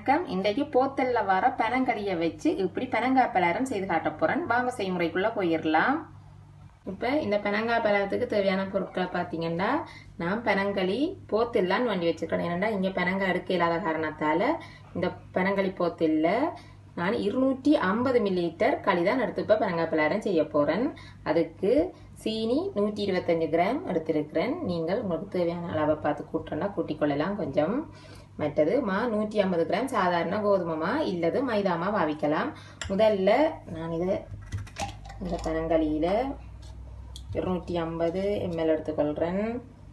வணக்கம் இன்றைக்கு போத்தல்ல வர பனங்கறியை வச்சு இப்படி பனங்காய் பலகாரம் செய்து காட்ட போறேன் வாங்க செய்முறைக்குள்ள போயிடலாம் இப்போ இந்த பனங்காய் பலகாரத்துக்கு தேவையான பொருட்களை பார்த்தீங்கன்னா நான் பனங்களி போத்தில்லான்னு வண்டி வச்சிருக்கேன் ஏன்னா இங்கே பனங்காய் எடுக்க இல்லாத காரணத்தால் இந்த பனங்களி போத்தில்ல நான் இருநூற்றி ஐம்பது மில்லி லிட்டர் களி தான் எடுத்து இப்போ பனங்காய் பலகாரம் செய்ய போகிறேன் அதுக்கு சீனி நூற்றி இருபத்தஞ்சு கிராம் எடுத்திருக்கிறேன் நீங்கள் உங்களுக்கு தேவையான அளவை பார்த்து கூட்டணும்னா கூட்டிக் கொள்ளலாம் கொஞ்சம் மற்றது மா நூற்றி ஐம்பது கிராம் சாதாரண கோதுமை மா இல்லது மைதா மா பாவிக்கலாம் முதல்ல நான் இதை இந்த பனங்களியில் இருநூற்றி ஐம்பது எம்எல் எடுத்துக்கொள்கிறேன்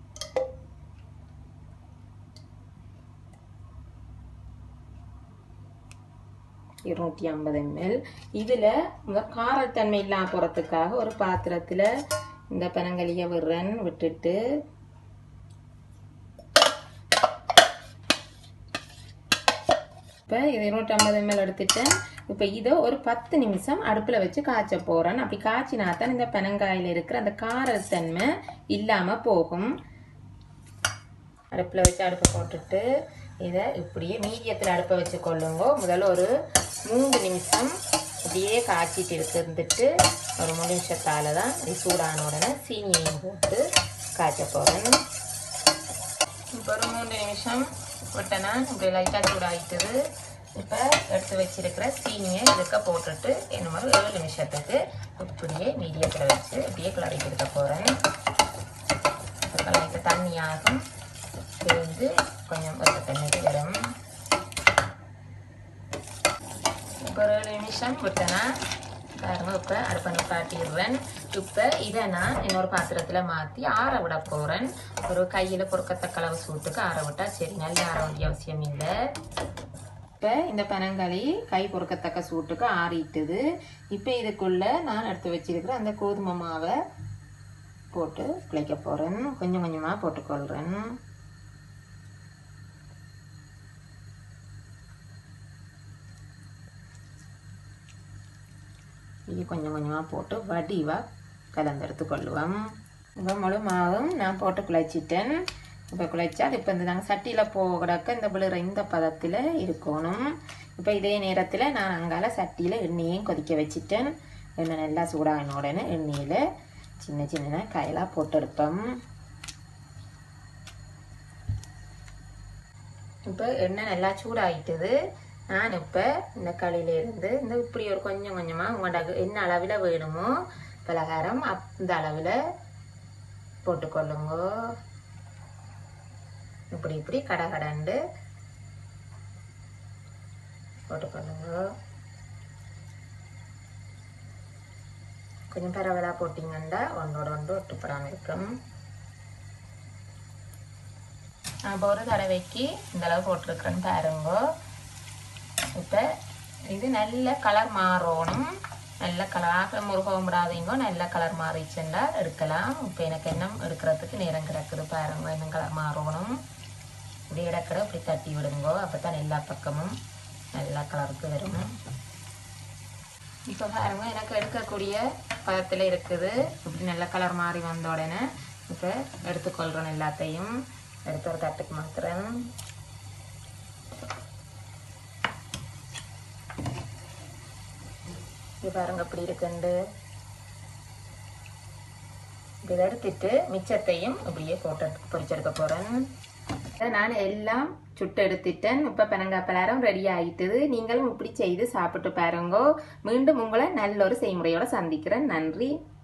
இருநூற்றி ஐம்பது எம்எல் இதில் இந்த காரத்தன்மை இல்லாம போகிறதுக்காக ஒரு பாத்திரத்தில் இந்த பனங்களியை விடுறேன் விட்டுட்டு இப்போ இது இருநூற்றி ஐம்பது எம்எல் எடுத்துட்டேன் இப்போ இதை ஒரு பத்து நிமிஷம் அடுப்பில் வச்சு காய்ச்ச போகிறேன் அப்படி காய்ச்சினா தான் இந்த பனங்காயில் இருக்கிற அந்த காரத்தன்மை இல்லாமல் போகும் அடுப்பில் வச்சு அடுப்பை போட்டுட்டு இதை இப்படியே மீடியத்தில் அடுப்பை வச்சு கொள்ளுங்க முதல்ல ஒரு மூணு நிமிஷம் இப்படியே காய்ச்சிட்டு இருந்துட்டு ஒரு மூணு நிமிஷத்தால் தான் இது சூடான உடனே சீனியையும் போட்டு காய்ச்ச போகிறேன் இப்போ ஒரு மூணு நிமிஷம் விட்டேன்னா இப்படி லைட்டாக சூடாகிட்டுது இப்போ எடுத்து வச்சிருக்கிற சீனியை இதுக்க போட்டுட்டு என்ன மாதிரி ஏழு நிமிஷத்துக்கு இப்படியே மீடியத்தில் வச்சு இப்படியே கிளறிட்டு இருக்க போகிறேன் லைட்டு தண்ணியாகும் சேர்ந்து கொஞ்சம் வெத்த தண்ணி வரும் இப்போ ஒரு ஏழு நிமிஷம் விட்டேன்னா பாருங்க இப்போ அடுப்பை நிப்பாட்டிடுறேன் இப்போ இதை நான் இன்னொரு பாத்திரத்தில் மாற்றி ஆற விட போகிறேன் ஒரு கையில் பொறுக்கத்தக்க அளவு சூட்டுக்கு ஆற விட்டால் சரி நல்ல ஆற வேண்டிய அவசியம் இல்லை இப்போ இந்த பனங்களி கை பொறுக்கத்தக்க சூட்டுக்கு ஆறிட்டுது இப்போ இதுக்குள்ளே நான் எடுத்து வச்சிருக்கிற அந்த கோதுமை மாவை போட்டு பிழைக்க போகிறேன் கொஞ்சம் கொஞ்சமாக போட்டுக்கொள்கிறேன் இது கொஞ்சம் கொஞ்சமாக போட்டு வடிவாக கலந்தெடுத்து கொள்ளுவோம் இப்போ முழு மாவும் நான் போட்டு குழைச்சிட்டேன் இப்போ குழைச்சா இப்போ இந்த நாங்கள் சட்டியில் போகிறக்க இந்த விழுற இந்த பதத்தில் இருக்கணும் இப்போ இதே நேரத்தில் நான் அங்கால சட்டியில் எண்ணெயையும் கொதிக்க வச்சுட்டேன் எண்ணெய் நல்லா சூடாகின உடனே எண்ணெயில் சின்ன சின்ன காயெல்லாம் போட்டு எடுப்போம் இப்போ எண்ணெய் நல்லா சூடாகிட்டுது நான் இப்போ இந்த களியிலேருந்து இந்த இப்படி ஒரு கொஞ்சம் கொஞ்சமாக உங்களோட என்ன அளவில் வேணுமோ பலகாரம் அப் இந்த அளவில் போட்டுக்கொள்ளுங்க இப்படி இப்படி கடை கடண்டு போட்டுக்கொள்ளுங்க கொஞ்சம் பரவலாக போட்டிங்கன்னா ஒன்றோட ஒன்று ஒட்டுப்படாமல் இருக்கும் நான் இப்போ ஒரு தடவைக்கு இந்த அளவு போட்டிருக்கிறேன்னு பாருங்க இப்போ இது நல்ல கலர் மாறணும் நல்ல கலராக முருகவும் விடாதீங்க நல்ல கலர் மாறிச்சுண்டா எடுக்கலாம் இப்போ எனக்கு என்ன எடுக்கிறதுக்கு நேரம் கிடக்குது பாருங்க என்ன கலர் மாறணும் இப்படி இடக்கிற இப்படி தட்டி விடுங்க அப்போ தான் எல்லா பக்கமும் நல்ல கலருக்கு வரும் இப்போ பாருங்க எனக்கு எடுக்கக்கூடிய பதத்தில் இருக்குது இப்படி நல்ல கலர் மாறி வந்த உடனே இப்போ எடுத்துக்கொள்கிறோம் எல்லாத்தையும் எடுத்து ஒரு தட்டுக்கு மாத்துறேன் இது பாருங்க அப்படி இருக்குண்டு இதை எடுத்துட்டு மிச்சத்தையும் இப்படியே போட்டு பொரிச்செடுக்க போகிறேன் நான் எல்லாம் சுட்டு எடுத்துட்டேன் இப்போ பனங்காய் பலாரம் ரெடி ஆகிட்டுது நீங்களும் இப்படி செய்து சாப்பிட்டு பாருங்கோ மீண்டும் உங்களை நல்ல ஒரு செய்முறையோட சந்திக்கிறேன் நன்றி